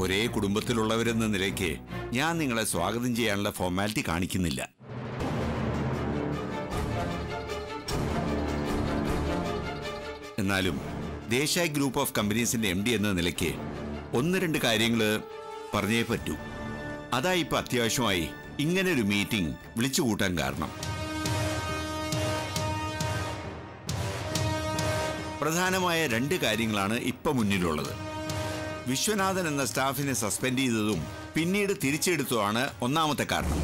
ഒരേ കുടുംബത്തിലുള്ളവരെന്ന നിലയ്ക്ക് ഞാൻ നിങ്ങളെ സ്വാഗതം ചെയ്യാനുള്ള ഫോർമാലിറ്റി കാണിക്കുന്നില്ല എന്നാലും ദേശായ് ഗ്രൂപ്പ് ഓഫ് കമ്പനീസിന്റെ എം ഡി എന്ന നിലയ്ക്ക് ഒന്ന് രണ്ട് കാര്യങ്ങൾ പറഞ്ഞേ പറ്റൂ അതാ ഇപ്പൊ അത്യാവശ്യമായി ഇങ്ങനെ ഒരു മീറ്റിംഗ് വിളിച്ചു കൂട്ടാൻ കാരണം പ്രധാനമായ രണ്ട് കാര്യങ്ങളാണ് ഇപ്പൊ മുന്നിലുള്ളത് വിശ്വനാഥൻ എന്ന സ്റ്റാഫിനെ സസ്പെൻഡ് ചെയ്തതും പിന്നീട് തിരിച്ചെടുത്തതുമാണ് ഒന്നാമത്തെ കാരണം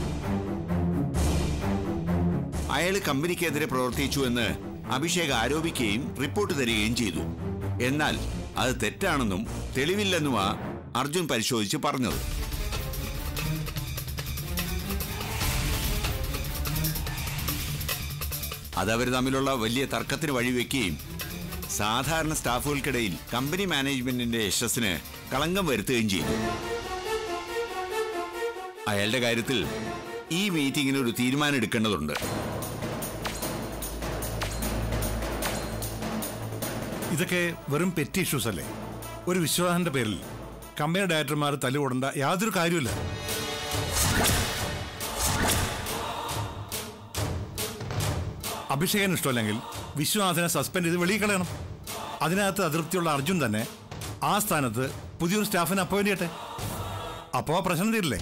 അയാൾ കമ്പനിക്കെതിരെ പ്രവർത്തിച്ചു എന്ന് അഭിഷേക് ആരോപിക്കുകയും റിപ്പോർട്ട് തരികയും ചെയ്തു എന്നാൽ അത് തെറ്റാണെന്നും തെളിവില്ലെന്നുമാ അർജുൻ പരിശോധിച്ച് പറഞ്ഞത് അതവർ തമ്മിലുള്ള വലിയ തർക്കത്തിന് വഴിവെക്കുകയും സാധാരണ സ്റ്റാഫുകൾക്കിടയിൽ കമ്പനി മാനേജ്മെന്റിന്റെ യശസ്സിന് കളങ്കം വരുത്തുകയും ചെയ്തു അയാളുടെ കാര്യത്തിൽ ഈ മീറ്റിംഗിന് ഒരു തീരുമാനം എടുക്കേണ്ടതുണ്ട് ഇതൊക്കെ വെറും പെറ്റി ഇഷ്യൂസ് അല്ലേ ഒരു വിശ്വാസന്റെ പേരിൽ കമ്പനി ഡയറക്ടർമാർ തല്ലുകൊടേണ്ട യാതൊരു കാര്യമില്ല അഭിഷേകന് ഇഷ്ടമല്ലെങ്കിൽ വിശ്വനാഥനെ സസ്പെൻഡ് ചെയ്ത് വെളിയിൽ കളയണം അതിനകത്ത് അതൃപ്തിയുള്ള അർജുൻ തന്നെ ആ സ്ഥാനത്ത് പുതിയൊരു സ്റ്റാഫിനെ അപ്പോയിന്റ് ചെയ്യട്ടെ അപ്പോൾ ആ പ്രശ്നം തീരില്ലേ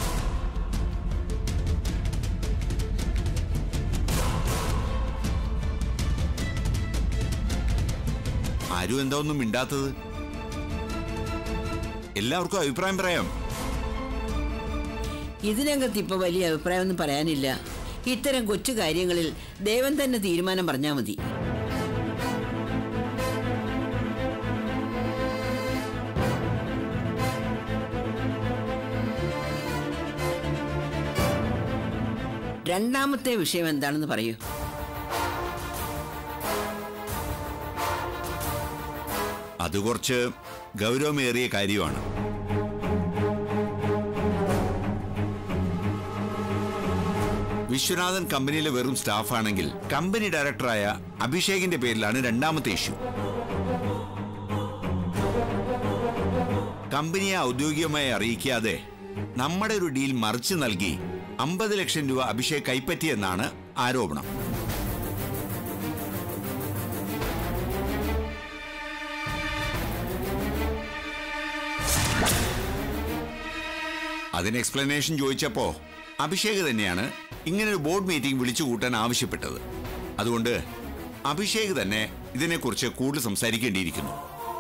ആരും എന്താ ഒന്നും മിണ്ടാത്തത് എല്ലാവർക്കും അഭിപ്രായം പറയാം ഇതിനകത്ത് ഇപ്പൊ വലിയ അഭിപ്രായമൊന്നും പറയാനില്ല ഇത്തരം കൊച്ചു കാര്യങ്ങളിൽ ദേവൻ തന്നെ തീരുമാനം പറഞ്ഞാൽ മതി രണ്ടാമത്തെ വിഷയം എന്താണെന്ന് പറയൂ അത് കുറച്ച് ഗൗരവമേറിയ കാര്യമാണ് വിശ്വനാഥൻ കമ്പനിയിലെ വെറും സ്റ്റാഫാണെങ്കിൽ കമ്പനി ഡയറക്ടറായ അഭിഷേകിന്റെ പേരിലാണ് രണ്ടാമത്തെ ഇഷ്യൂ കമ്പനിയെ ഔദ്യോഗികമായി അറിയിക്കാതെ നമ്മുടെ ഒരു ഡീൽ മറിച്ചു നൽകി അമ്പത് ലക്ഷം രൂപ അഭിഷേക് കൈപ്പറ്റിയെന്നാണ് ആരോപണം അതിന് എക്സ്പ്ലനേഷൻ ചോദിച്ചപ്പോ അഭിഷേക് തന്നെയാണ് ഇങ്ങനെ ഒരു ബോർഡ് മീറ്റിംഗ് വിളിച്ചു കൂട്ടാൻ ആവശ്യപ്പെട്ടത് അതുകൊണ്ട് അഭിഷേക് തന്നെ ഇതിനെക്കുറിച്ച് കൂടുതൽ സംസാരിക്കേണ്ടിയിരിക്കുന്നു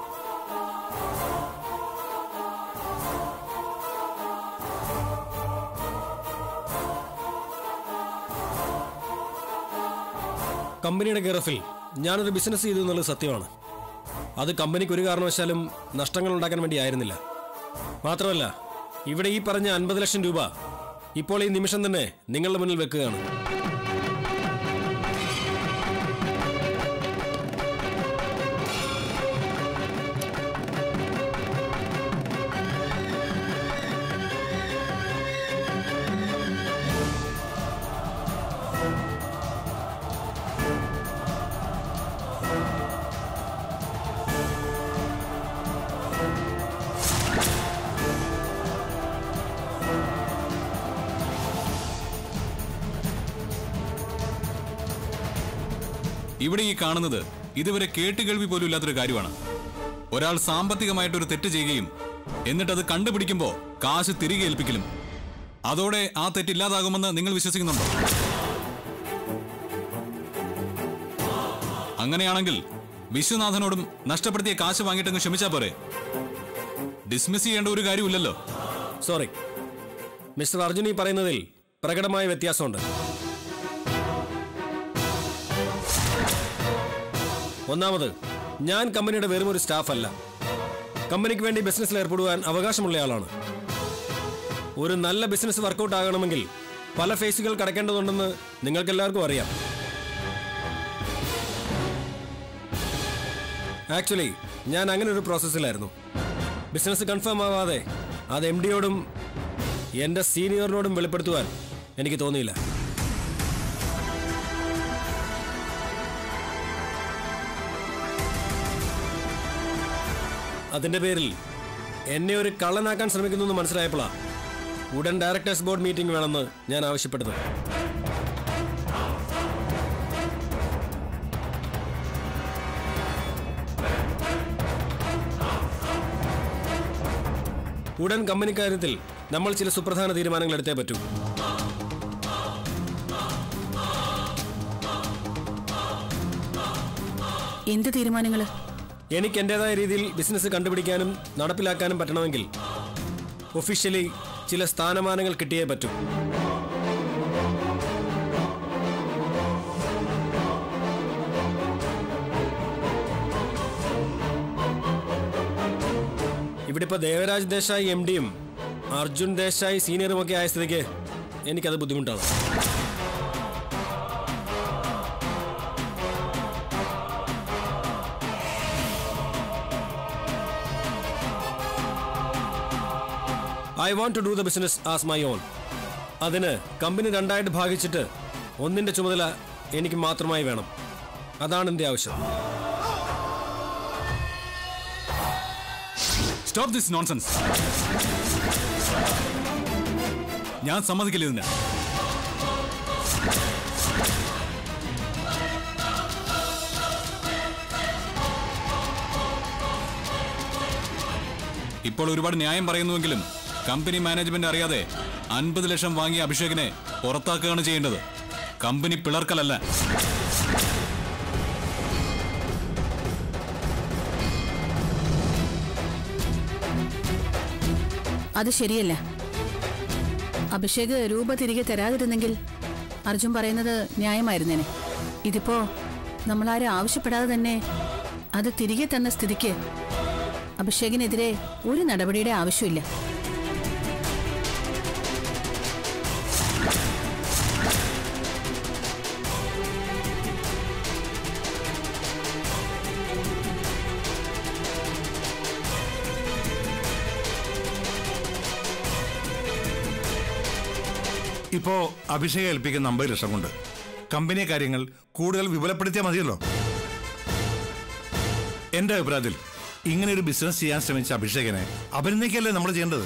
കമ്പനിയുടെ കെയറഫിൽ ഞാനൊരു ബിസിനസ് ചെയ്തു എന്നുള്ളത് സത്യമാണ് അത് കമ്പനിക്ക് ഒരു കാരണവശാലും നഷ്ടങ്ങൾ ഉണ്ടാക്കാൻ വേണ്ടി ആയിരുന്നില്ല മാത്രമല്ല ഇവിടെ ഈ പറഞ്ഞ അൻപത് ലക്ഷം രൂപ ഇപ്പോൾ ഈ നിമിഷം തന്നെ നിങ്ങളുടെ മുന്നിൽ വെക്കുകയാണ് ഇവിടെ ഈ കാണുന്നത് ഇതുവരെ കേട്ടുകേൾവി പോലും ഇല്ലാത്തൊരു കാര്യമാണ് ഒരാൾ സാമ്പത്തികമായിട്ടൊരു തെറ്റ് ചെയ്യുകയും എന്നിട്ട് അത് കണ്ടുപിടിക്കുമ്പോൾ കാശ് തിരികെ ഏൽപ്പിക്കലും അതോടെ ആ തെറ്റ് ഇല്ലാതാകുമെന്ന് നിങ്ങൾ വിശ്വസിക്കുന്നുണ്ടോ അങ്ങനെയാണെങ്കിൽ വിശ്വനാഥനോടും നഷ്ടപ്പെടുത്തിയ കാശ് വാങ്ങിയിട്ടങ്ങ് ക്ഷമിച്ചാ പോരെ ഡിസ്മിസ് ചെയ്യേണ്ട ഒരു കാര്യമില്ലല്ലോ സോറി മിസ്റ്റർ അർജുൻ ഈ പറയുന്നതിൽ പ്രകടമായ വ്യത്യാസമുണ്ട് ഒന്നാമത് ഞാൻ കമ്പനിയുടെ വെറും ഒരു സ്റ്റാഫ് അല്ല കമ്പനിക്ക് വേണ്ടി ബിസിനസ്സിൽ ഏർപ്പെടുവാൻ അവകാശമുള്ളയാളാണ് ഒരു നല്ല ബിസിനസ് വർക്കൗട്ട് ആകണമെങ്കിൽ പല ഫേസുകൾ കടക്കേണ്ടതുണ്ടെന്ന് നിങ്ങൾക്കെല്ലാവർക്കും അറിയാം ആക്ച്വലി ഞാൻ അങ്ങനെ ഒരു പ്രോസസ്സിലായിരുന്നു ബിസിനസ് കൺഫേം ആവാതെ അത് എം ഡിയോടും എൻ്റെ സീനിയറിനോടും വെളിപ്പെടുത്തുവാൻ എനിക്ക് തോന്നിയില്ല അതിൻ്റെ പേരിൽ എന്നെ ഒരു കള്ളനാക്കാൻ ശ്രമിക്കുന്നു എന്ന് മനസ്സിലായപ്പോഴാ ഉടൻ ഡയറക്ടേഴ്സ് ബോർഡ് മീറ്റിംഗ് വേണമെന്ന് ഞാൻ ആവശ്യപ്പെട്ടത് ഉടൻ കമ്പനി കാര്യത്തിൽ നമ്മൾ ചില സുപ്രധാന തീരുമാനങ്ങൾ എടുത്തേ പറ്റൂ എന്ത് തീരുമാനങ്ങള് എനിക്ക് എൻ്റെതായ രീതിയിൽ ബിസിനസ് കണ്ടുപിടിക്കാനും നടപ്പിലാക്കാനും പറ്റണമെങ്കിൽ ഒഫീഷ്യലി ചില സ്ഥാനമാനങ്ങൾ കിട്ടിയേ പറ്റൂ ഇവിടെ ഇപ്പോൾ ദേവരാജ് ദേശായി എം ഡിയും അർജുൻ ദേശായി സീനിയറും ഒക്കെ ആയ സ്ഥിതിക്ക് എനിക്കത് ബുദ്ധിമുട്ടാണ് I want to do the business as my own അതിന് കമ്പനി രണ്ടായിട്ട് ഭാഗിച്ചിട്ട് ഒന്നിന്റെ ചുമതല എനിക്ക് മാത്രമായി വേണം അതാണ് എൻ്റെ ആവശ്യം സ്റ്റോപ്പ് ദിസ് നോൺസെൻസ് ഞാൻ സമ്മതിക്കില്ല ഇതിന് ഇപ്പോൾ ഒരുപാട് ന്യായം പറയുന്നുവെങ്കിലും കമ്പനി മാനേജ്മെന്റ് അറിയാതെ അൻപത് ലക്ഷം വാങ്ങിയ അഭിഷേകിനെ പുറത്താക്കുകയാണ് ചെയ്യേണ്ടത് കമ്പനി പിളർക്കലല്ല അത് ശരിയല്ല അഭിഷേക് രൂപ തിരികെ തരാതിരുന്നെങ്കിൽ അർജുൻ പറയുന്നത് ന്യായമായിരുന്നേനെ ഇതിപ്പോ നമ്മളാരും ആവശ്യപ്പെടാതെ തന്നെ അത് തിരികെ തന്ന സ്ഥിതിക്ക് അഭിഷേകിനെതിരെ ഒരു നടപടിയുടെ ആവശ്യമില്ല ഇപ്പോ അഭിഷേകം ഏൽപ്പിക്കുന്ന അമ്പത് ലക്ഷം കൊണ്ട് കമ്പനി കാര്യങ്ങൾ കൂടുതൽ വിപുലപ്പെടുത്തിയാൽ മതിയല്ലോ എന്റെ അഭിപ്രായത്തിൽ ഇങ്ങനെ ഒരു ബിസിനസ് ചെയ്യാൻ ശ്രമിച്ച അഭിഷേകനെ അഭിനന്ദിക്കല്ലേ നമ്മൾ ചെയ്യേണ്ടത്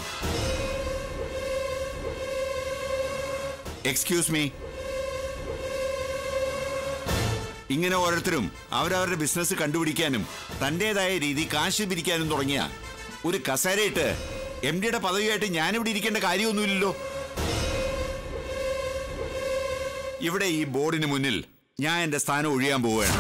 എക്സ്ക്യൂസ് മീ ഇങ്ങനെ ഓരോരുത്തരും അവരവരുടെ ബിസിനസ് കണ്ടുപിടിക്കാനും തന്റേതായ രീതി കാശ് പിരിക്കാനും തുടങ്ങിയ ഒരു കസേരയിട്ട് എം ഡിയുടെ പദവിയായിട്ട് ഞാനിവിടെ ഇരിക്കേണ്ട കാര്യമൊന്നുമില്ലല്ലോ ഇവിടെ ഈ ബോർഡിന് മുന്നിൽ ഞാൻ എന്റെ സ്ഥാനം ഒഴിയാൻ പോവുകയാണ്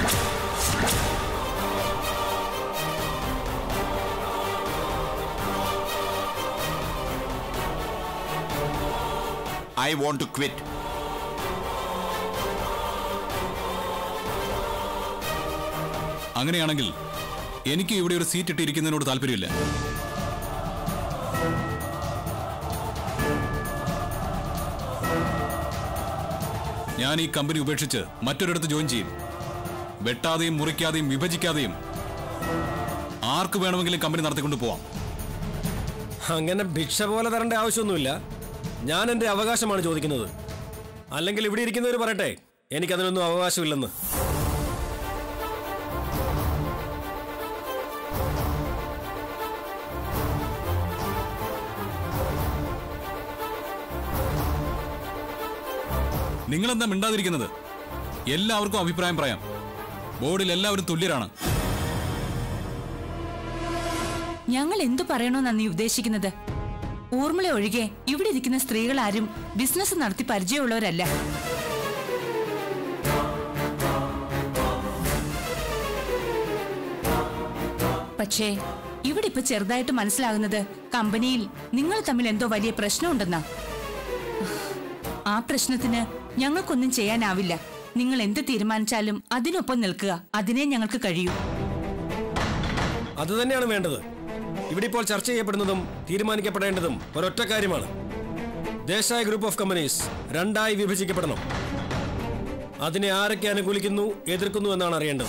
ഐ വോണ്ട് ടു ക്വിറ്റ് അങ്ങനെയാണെങ്കിൽ എനിക്ക് ഇവിടെ ഒരു സീറ്റ് ഇട്ടിരിക്കുന്നതിനോട് താല്പര്യമില്ല ഞാൻ ഈ കമ്പനി ഉപേക്ഷിച്ച് മറ്റൊരിടത്ത് ജോയിൻ ചെയ്യും വെട്ടാതെയും മുറിക്കാതെയും വിഭജിക്കാതെയും ആർക്ക് വേണമെങ്കിലും കമ്പനി നടത്തിക്കൊണ്ട് പോവാം അങ്ങനെ ഭിക്ഷ പോലെ തരേണ്ട ആവശ്യമൊന്നുമില്ല ഞാൻ എൻ്റെ അവകാശമാണ് ചോദിക്കുന്നത് അല്ലെങ്കിൽ ഇവിടെ ഇരിക്കുന്നവർ പറയട്ടെ എനിക്കതിനൊന്നും അവകാശമില്ലെന്ന് നിങ്ങളെന്താ മിണ്ടാതിരിക്കുന്നത് എല്ലാവർക്കും അഭിപ്രായം പറയാം ബോർഡിൽ എല്ലാവരും തുല്യരാണ് ഞങ്ങൾ എന്തു പറയണോന്നാ നീ ഉദ്ദേശിക്കുന്നത് ഊർമിള ഒഴികെ ഇവിടെ ഇരിക്കുന്ന സ്ത്രീകൾ ആരും ബിസിനസ് നടത്തി പരിചയമുള്ളവരല്ല പക്ഷേ ഇവിടെ ഇപ്പൊ ചെറുതായിട്ട് മനസ്സിലാകുന്നത് കമ്പനിയിൽ നിങ്ങൾ തമ്മിൽ എന്തോ വലിയ പ്രശ്നമുണ്ടെന്നാ ആ പ്രശ്നത്തിന് ഞങ്ങൾക്കൊന്നും ചെയ്യാനാവില്ല നിങ്ങൾ എന്ത് തീരുമാനിച്ചാലും അതിനൊപ്പം നിൽക്കുക അതിനെ ഞങ്ങൾക്ക് കഴിയൂ അത് തന്നെയാണ് വേണ്ടത് ഇവിടെ ഇപ്പോൾ ചർച്ച ചെയ്യപ്പെടുന്നതും തീരുമാനിക്കപ്പെടേണ്ടതും ഒരൊറ്റ കാര്യമാണ് ദേശായ ഗ്രൂപ്പ് ഓഫ് കമ്പനീസ് രണ്ടായി വിഭജിക്കപ്പെടണം അതിനെ ആരൊക്കെ അനുകൂലിക്കുന്നു എതിർക്കുന്നു എന്നാണ് അറിയേണ്ടത്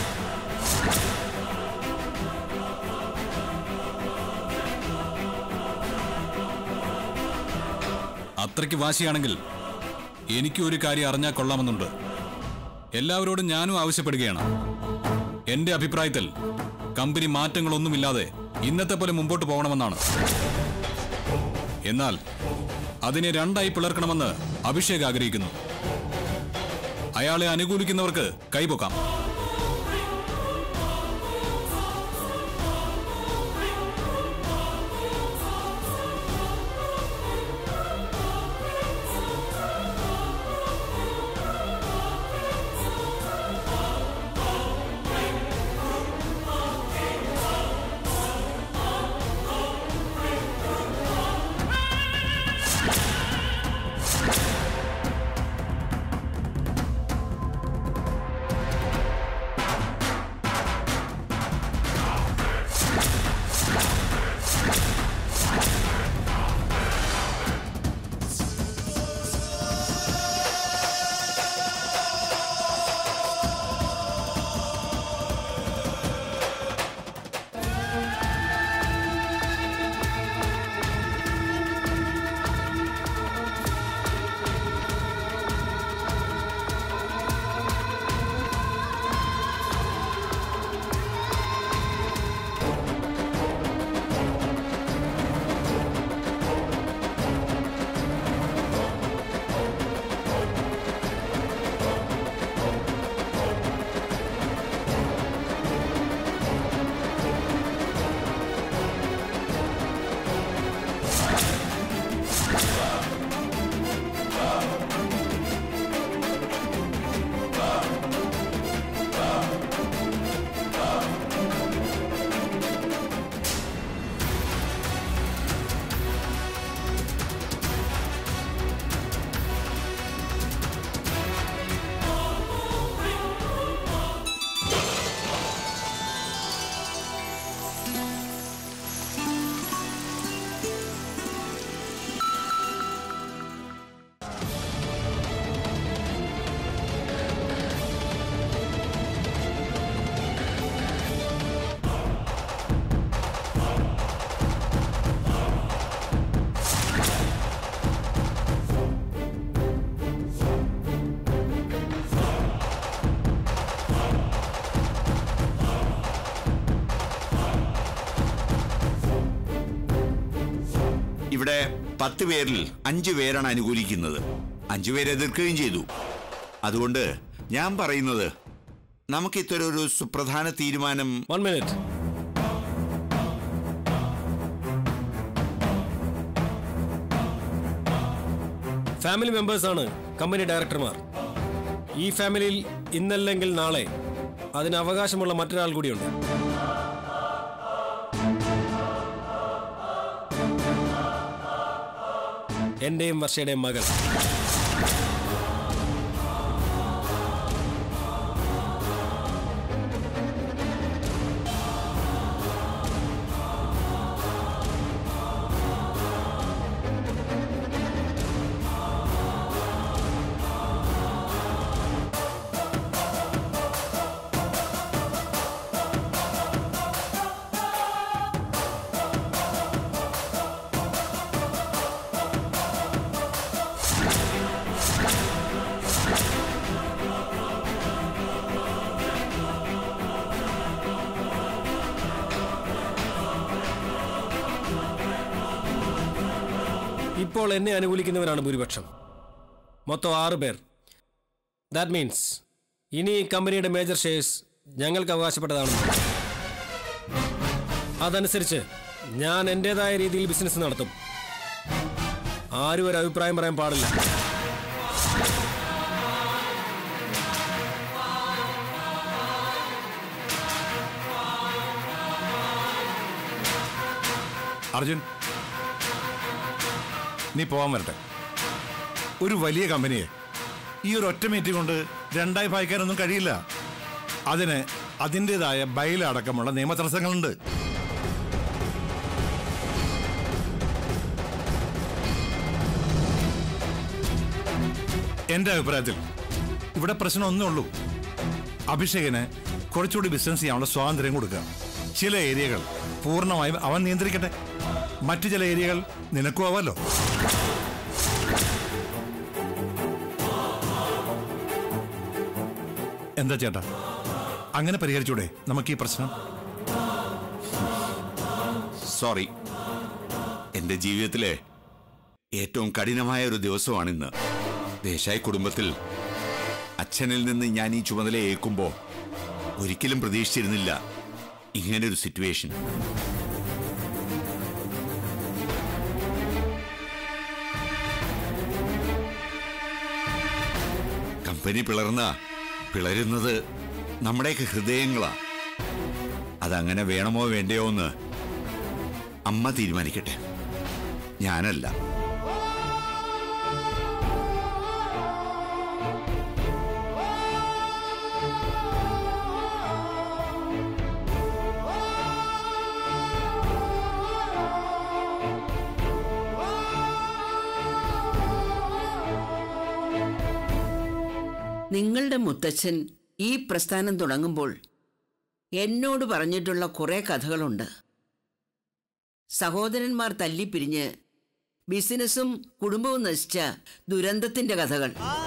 അത്രയ്ക്ക് വാശിയാണെങ്കിൽ എനിക്ക് ഒരു കാര്യം അറിഞ്ഞാൽ കൊള്ളാമെന്നുണ്ട് എല്ലാവരോടും ഞാനും ആവശ്യപ്പെടുകയാണ് എന്റെ അഭിപ്രായത്തിൽ കമ്പനി മാറ്റങ്ങളൊന്നുമില്ലാതെ ഇന്നത്തെ പോലെ മുമ്പോട്ട് പോകണമെന്നാണ് എന്നാൽ അതിനെ രണ്ടായി പിളർക്കണമെന്ന് അഭിഷേക് ആഗ്രഹിക്കുന്നു അയാളെ അനുകൂലിക്കുന്നവർക്ക് കൈപൊക്കാം ഇവിടെ പത്ത് പേരിൽ അഞ്ചു പേരാണ് അനുകൂലിക്കുന്നത് അഞ്ചു പേര് എതിർക്കുകയും ചെയ്തു അതുകൊണ്ട് ഞാൻ പറയുന്നത് നമുക്ക് ഇത്തരം ഒരു സുപ്രധാന തീരുമാനം വൺ മിനിറ്റ് ഫാമിലി മെമ്പേഴ്സാണ് കമ്പനി ഡയറക്ടർമാർ ഈ ഫാമിലിയിൽ ഇന്നല്ലെങ്കിൽ നാളെ അതിന് അവകാശമുള്ള മറ്റൊരാൾ കൂടിയുണ്ട് എന്റെയും വർഷയുടെയും മകൾ ഇപ്പോൾ എന്നെ അനുകൂലിക്കുന്നവരാണ് ഭൂരിപക്ഷം മൊത്തം ആറ് പേർ ദാറ്റ് മീൻസ് ഇനി ഈ കമ്പനിയുടെ മേജർ ഷെയർസ് ഞങ്ങൾക്ക് അവകാശപ്പെട്ടതാണെന്ന് അതനുസരിച്ച് ഞാൻ എൻ്റെതായ രീതിയിൽ ബിസിനസ് നടത്തും ആരും ഒരു അഭിപ്രായം പറയാൻ പാടില്ല അർജുൻ നീ പോവാൻ വരട്ടെ ഒരു വലിയ കമ്പനിയെ ഈ ഒരു ഒറ്റ മീറ്റിംഗ് കൊണ്ട് രണ്ടായി ഭാഗിക്കാനൊന്നും കഴിയില്ല അതിന് അതിൻ്റെതായ ബൈലടക്കമുള്ള നിയമ തടസ്സങ്ങളുണ്ട് എന്റെ അഭിപ്രായത്തിൽ ഇവിടെ പ്രശ്നം ഒന്നേ ഉള്ളൂ അഭിഷേകിന് കുറച്ചുകൂടി ബിസിനസ് ചെയ്യാനുള്ള സ്വാതന്ത്ര്യം കൊടുക്കുക ചില ഏരിയകൾ പൂർണ്ണമായും അവൻ നിയന്ത്രിക്കട്ടെ മറ്റു ചില ഏരിയകൾ നിനക്കും ആവാലോ എന്താ ചേട്ടാ അങ്ങനെ പരിഹരിച്ചൂടെ നമുക്ക് ഈ പ്രശ്നം സോറി എന്റെ ജീവിതത്തിലെ ഏറ്റവും കഠിനമായ ഒരു ദിവസമാണിന്ന് ദേശായി കുടുംബത്തിൽ അച്ഛനിൽ നിന്ന് ഞാൻ ഈ ചുമതല ഏൽക്കുമ്പോൾ ഒരിക്കലും പ്രതീക്ഷിച്ചിരുന്നില്ല ഇങ്ങനൊരു സിറ്റുവേഷൻ കമ്പനി പിളർന്ന പിളരുന്നത് നമ്മുടെയൊക്കെ ഹൃദയങ്ങളാ അതങ്ങനെ വേണമോ വേണ്ടയോ എന്ന് അമ്മ തീരുമാനിക്കട്ടെ ഞാനല്ല നിങ്ങളുടെ മുത്തച്ഛൻ ഈ പ്രസ്ഥാനം തുടങ്ങുമ്പോൾ എന്നോട് പറഞ്ഞിട്ടുള്ള കുറേ കഥകളുണ്ട് സഹോദരന്മാർ തല്ലിപ്പിരിഞ്ഞ് ബിസിനസ്സും കുടുംബവും നശിച്ച ദുരന്തത്തിന്റെ കഥകൾ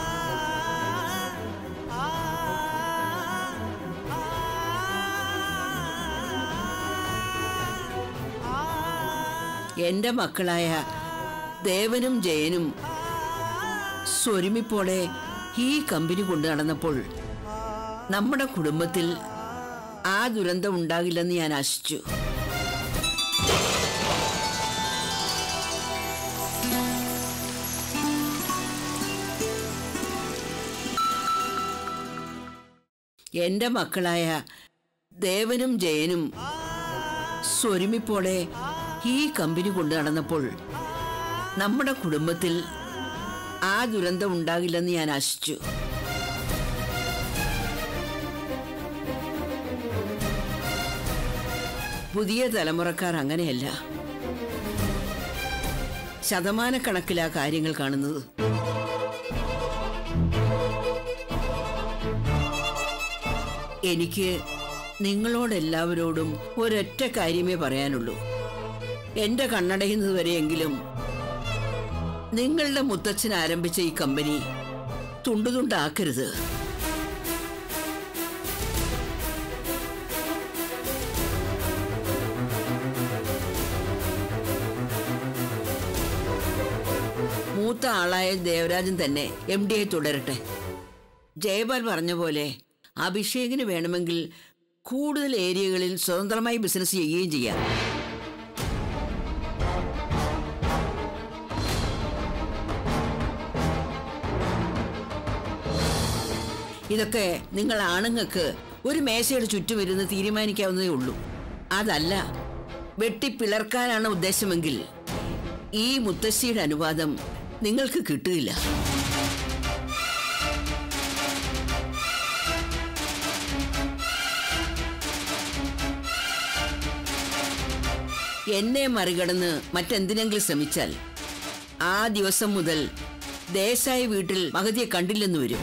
എന്റെ മക്കളായ ദേവനും ജയനും സ്വരുമിപ്പോടെ ഈ കമ്പനി കൊണ്ടു നടന്നപ്പോൾ നമ്മുടെ കുടുംബത്തിൽ ആ ദുരന്തം ഉണ്ടാകില്ലെന്ന് ഞാൻ ആശിച്ചു എന്റെ മക്കളായ ദേവനും ജയനും സ്വരുമിപ്പോടെ ഈ കമ്പനി കൊണ്ടു നടന്നപ്പോൾ നമ്മുടെ കുടുംബത്തിൽ ആ ദുരന്തം ഉണ്ടാകില്ലെന്ന് ഞാൻ ആശിച്ചു പുതിയ തലമുറക്കാർ അങ്ങനെയല്ല ശതമാനക്കണക്കിലാ കാര്യങ്ങൾ കാണുന്നത് എനിക്ക് നിങ്ങളോടെല്ലാവരോടും ഒരൊറ്റ കാര്യമേ പറയാനുള്ളൂ എന്റെ കണ്ണടയുന്നത് വരെയെങ്കിലും നിങ്ങളുടെ മുത്തച്ഛൻ ആരംഭിച്ച ഈ കമ്പനി തുണ്ടുതുണ്ടാക്കരുത് മൂത്ത ആളായ ദേവരാജൻ തന്നെ എം ഡി ആയി തുടരട്ടെ ജയപാൽ പറഞ്ഞ പോലെ അഭിഷേകിന് വേണമെങ്കിൽ കൂടുതൽ ഏരിയകളിൽ സ്വതന്ത്രമായി ബിസിനസ് ചെയ്യുകയും ചെയ്യാം ഇതൊക്കെ നിങ്ങൾ ആണുങ്ങൾക്ക് ഒരു മേശയുടെ ചുറ്റും ഇരുന്ന് തീരുമാനിക്കാവുന്നതേ ഉള്ളൂ അതല്ല വെട്ടിപ്പിളർക്കാനാണ് ഉദ്ദേശമെങ്കിൽ ഈ മുത്തശ്ശിയുടെ അനുവാദം നിങ്ങൾക്ക് കിട്ടുകയില്ല എന്നെ മറികടന്ന് മറ്റെന്തിനെങ്കിലും ശ്രമിച്ചാൽ ആ ദിവസം മുതൽ ദേശായി വീട്ടിൽ മഹതിയെ കണ്ടില്ലെന്ന് വരും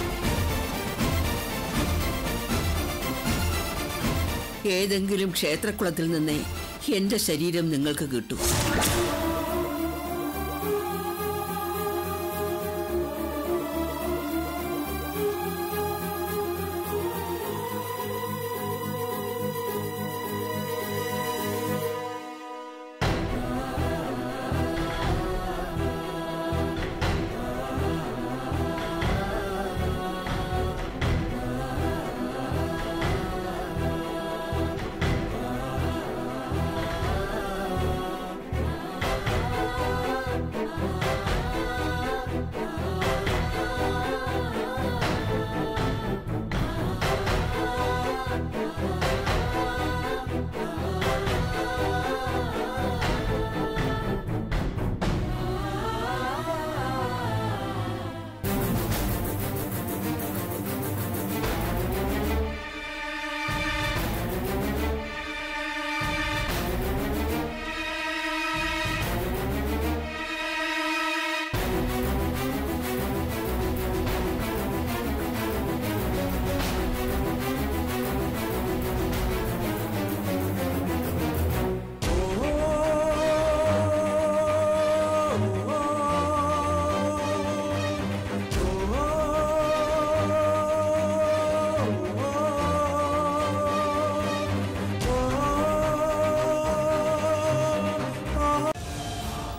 ഏതെങ്കിലും ക്ഷേത്രക്കുളത്തിൽ നിന്നേ എന്റെ ശരീരം നിങ്ങൾക്ക് കിട്ടൂ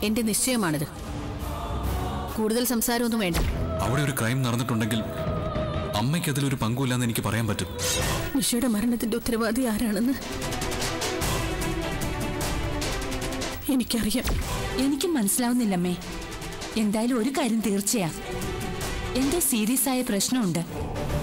എന്റെ നിശ്ചയമാണിത് കൂടുതൽ സംസാരമൊന്നും വേണ്ട അവിടെ ഒരു ക്രൈം നടന്നിട്ടുണ്ടെങ്കിൽ അമ്മയ്ക്ക് അതിലൊരു പങ്കുമില്ലെന്ന് എനിക്ക് പറയാൻ പറ്റും നിഷയുടെ മരണത്തിന്റെ ഉത്തരവാദി ആരാണെന്ന് എനിക്കറിയാം എനിക്കും മനസ്സിലാവുന്നില്ലമ്മേ എന്തായാലും ഒരു കാര്യം തീർച്ചയാ എന്തോ സീരിയസ് ആയ പ്രശ്നമുണ്ട്